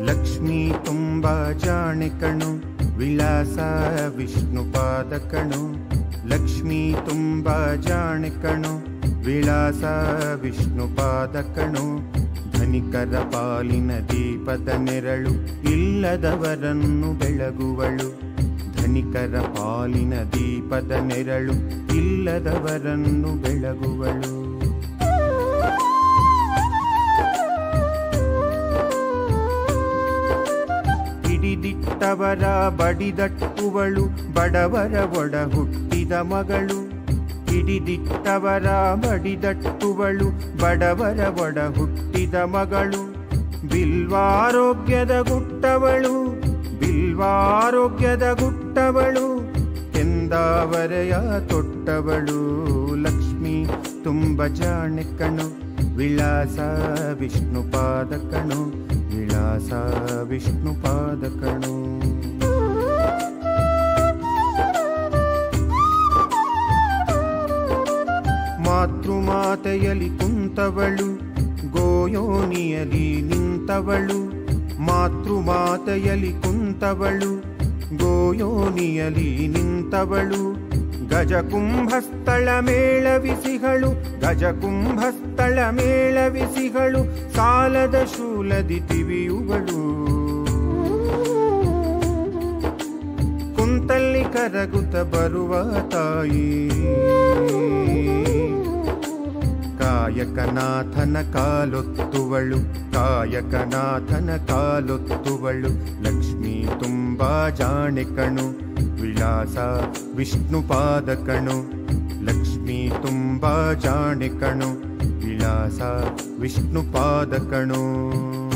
ಲಕ್ಷ್ಮೀ ತುಂಬ ಜಾಣೆ ಕಣು ವಿಳಾಸ ವಿಷ್ಣು ಪಾದ ಕಣು ಲಕ್ಷ್ಮೀ ತುಂಬ ಜಾಣೆ ಕಣು ವಿಳಾಸ ವಿಷ್ಣು ಪಾದ ಕಣು ಧನಿಕರ ಪಾಲಿನ ದೀಪದ ನೆರಳು ಇಲ್ಲದವರನ್ನು ಬೆಳಗುವಳು ಧನಿಕರ ಪಾಲಿನ ದೀಪದ ನೆರಳು ಇಲ್ಲದವರನ್ನು ಬೆಳಗುವಳು ಹಿಡಿದಿಟ್ಟವರ ಬಡಿದಟ್ಟುವಳು ಬಡವರ ಒಡ ಹುಟ್ಟಿದ ಮಗಳು ಹಿಡಿದಿಟ್ಟವರ ಬಡಿದಟ್ಟುವಳು ಬಡವರ ಒಡ ಹುಟ್ಟಿದ ಮಗಳು ಬಿಲ್ವಾರೋಗ್ಯದ ಗುಟ್ಟವಳು ಬಿಲ್ವಾರೋಗ್ಯದ ಗುಟ್ಟವಳು ಎಂದಾವರೆಯ ತೊಟ್ಟವಳು ಲಕ್ಷ್ಮಿ ತುಂಬ ಜಾಣೆ ಕಣು ವಿಳಾಸ ವಿಷ್ಣು ಪಾದ ಕಣು ವಿಳಾಸ ವಿಷ್ಣು ಪಾದ ಕಣು ಮಾತೃಮಾತೆಯಲಿ ಕುಂತವಳು ಗೋಯೋನಿಯಲಿ ನಿಂತವಳು ಮಾತೃಮಾತೆಯಲಿ ಕುಂತವಳು ಗೋಯೋನಿಯಲಿ ನಿಂತವಳು ಗಜಕುಂಭಸ್ಥಳ ಮೇಳವಿಸಿಗಳು ಗಜಕುಂಭಸ್ಥಳ ಮೇಳವಿಸಿಗಳು ಸಾಲದ ಶೂಲದಿ ತಿವಿಯುವಳು ಕುಂತಲ್ಲಿ ಕರಗುತ್ತ ಬರುವ ತಾಯಿ ಕಾಯಕನಾಥನ ಕಾಲೊತ್ತುವಳು ಕಾಯಕನಾಥನ ಕಾಲೊತ್ತುವಳು ಲಕ್ಷ್ಮೀ ತುಂಬಾ ಜಾಣೆ ಕಣು ವಿಳಾಸ ವಿಷ್ಣು ಪಾದ ಕಣು ಲಕ್ಷ್ಮೀ ತುಂಬಾ ಜಾಣೆ ಕಣು ವಿಳಾಸ ವಿಷ್ಣು ಪಾದ ಕಣು